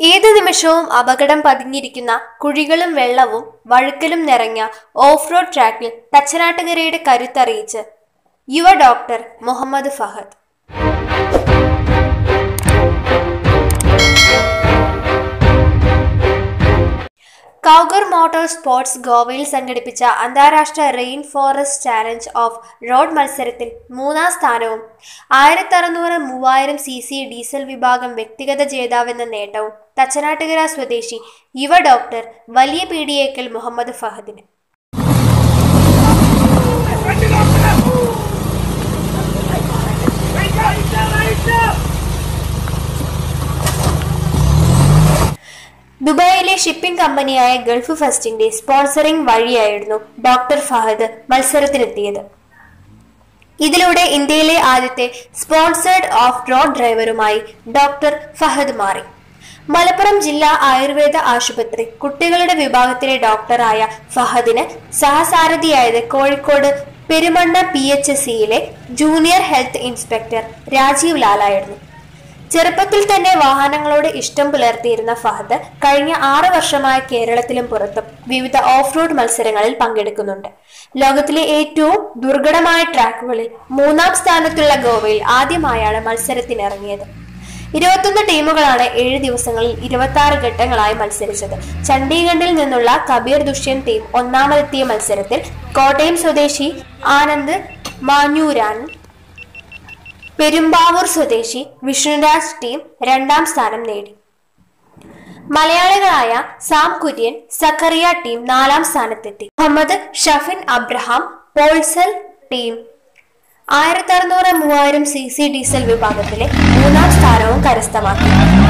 ഏതു നിമിഷവും അപകടം പതിഞ്ഞിരിക്കുന്ന കുഴികളും വെള്ളവും വഴുക്കലും നിറഞ്ഞ ഓഫ് റോഡ് ട്രാക്കിൽ തച്ചനാട്ടുകരയുടെ കരുത്തറിയിച്ച് യുവ doctor Muhammad Fahad Cougar motor sports ഗോവയിൽ സംഘടിപ്പിച്ച അന്താരാഷ്ട്ര rain forest challenge off road മത്സരത്തിൽ മൂന്നാം സ്ഥാനവും ആയിരത്തി അറുന്നൂറ് മൂവായിരം സി സി ഡീസൽ വിഭാഗം വ്യക്തിഗത ജേതാവെന്ന നേട്ടവും തച്ചനാട്ടുകര സ്വദേശി യുവ ഡോക്ടർ വലിയ പീഡിയേക്കൽ മുഹമ്മദ് ഫഹദിന് ദുബായിലെ ഷിപ്പിംഗ് കമ്പനിയായ ഗൾഫ് ഫസ്റ്റിന്റെ സ്പോൺസറിംഗ് വഴിയായിരുന്നു ഡോക്ടർ ഫഹദ് മത്സരത്തിനെത്തിയത് ഇതിലൂടെ ഇന്ത്യയിലെ ആദ്യത്തെ സ്പോൺസേഡ് ഓഫ് റോഡ് ഡ്രൈവറുമായി ഡോക്ടർ ഫഹദ് മാറി മലപ്പുറം ജില്ലാ ആയുർവേദ ആശുപത്രി കുട്ടികളുടെ വിഭാഗത്തിലെ ഡോക്ടറായ ഫഹദിന് സഹസാരഥിയായത് കോഴിക്കോട് പെരുമണ്ണ പി എച്ച് സിയിലെ ജൂനിയർ ഹെൽത്ത് ഇൻസ്പെക്ടർ രാജീവ് ലാലായിരുന്നു ചെറുപ്പത്തിൽ തന്നെ വാഹനങ്ങളോട് ഇഷ്ടം പുലർത്തിയിരുന്ന ഫഹദ് കഴിഞ്ഞ ആറ് വർഷമായി കേരളത്തിലും പുറത്തും വിവിധ ഓഫ് റോഡ് മത്സരങ്ങളിൽ പങ്കെടുക്കുന്നുണ്ട് ലോകത്തിലെ ഏറ്റവും ദുർഘടമായ ട്രാക്കുകളിൽ മൂന്നാം സ്ഥാനത്തുള്ള ഗോവയിൽ ആദ്യമായാണ് മത്സരത്തിനിറങ്ങിയത് ഇരുപത്തൊന്ന് ടീമുകളാണ് ഏഴ് ദിവസങ്ങളിൽ ഇരുപത്തി ആറ് ഘട്ടങ്ങളായി മത്സരിച്ചത് ചണ്ഡീഗഡിൽ നിന്നുള്ള കബീർ ദുഷ്യന്ത് ടീം ഒന്നാമതെത്തിയ മത്സരത്തിൽ കോട്ടയം സ്വദേശി ആനന്ദ് മാഞ്ഞൂരാൻ പെരുമ്പാവൂർ സ്വദേശി വിഷ്ണുരാജ് ടീം രണ്ടാം സ്ഥാനം നേടി മലയാളികളായ സാം കുര്യൻ സക്കറിയ ടീം നാലാം സ്ഥാനത്തെത്തി മുഹമ്മദ് ഷഫിൻ അബ്രഹാം പോൾസൽ ടീം ആയിരത്തി അറുന്നൂറ് മൂവായിരം സി സി ഡീസൽ വിഭാഗത്തിലെ മൂന്നാം സ്ഥാനവും കരസ്ഥമാക്കി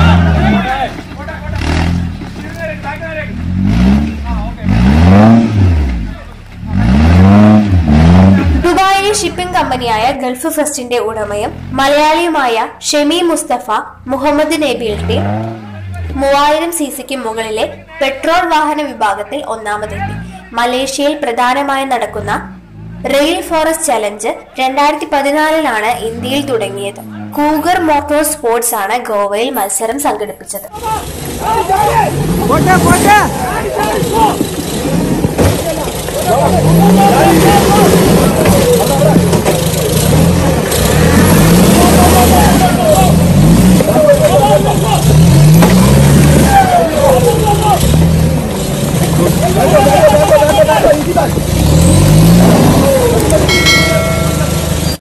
ദുബായിലെ ഷിപ്പിംഗ് കമ്പനിയായ ഗൾഫ് ഫസ്റ്റിന്റെ ഉടമയും മലയാളിയുമായ ഷെമി മുസ്തഫ മുഹമ്മദ് നബീൽ ടീം മൂവായിരം സി സിക്ക് മുകളിലെ പെട്രോൾ വാഹന വിഭാഗത്തിൽ ഒന്നാമതെത്തി മലേഷ്യയിൽ പ്രധാനമായി നടക്കുന്ന റെയിൽ ഫോറസ്റ്റ് ചലഞ്ച് രണ്ടായിരത്തി പതിനാലിലാണ് ഇന്ത്യയിൽ തുടങ്ങിയത് കൂഗർ മോട്ടോർ സ്പോർട്സ് ആണ് ഗോവയിൽ മത്സരം സംഘടിപ്പിച്ചത് പോട്ടെ പോട്ടെ Vamos,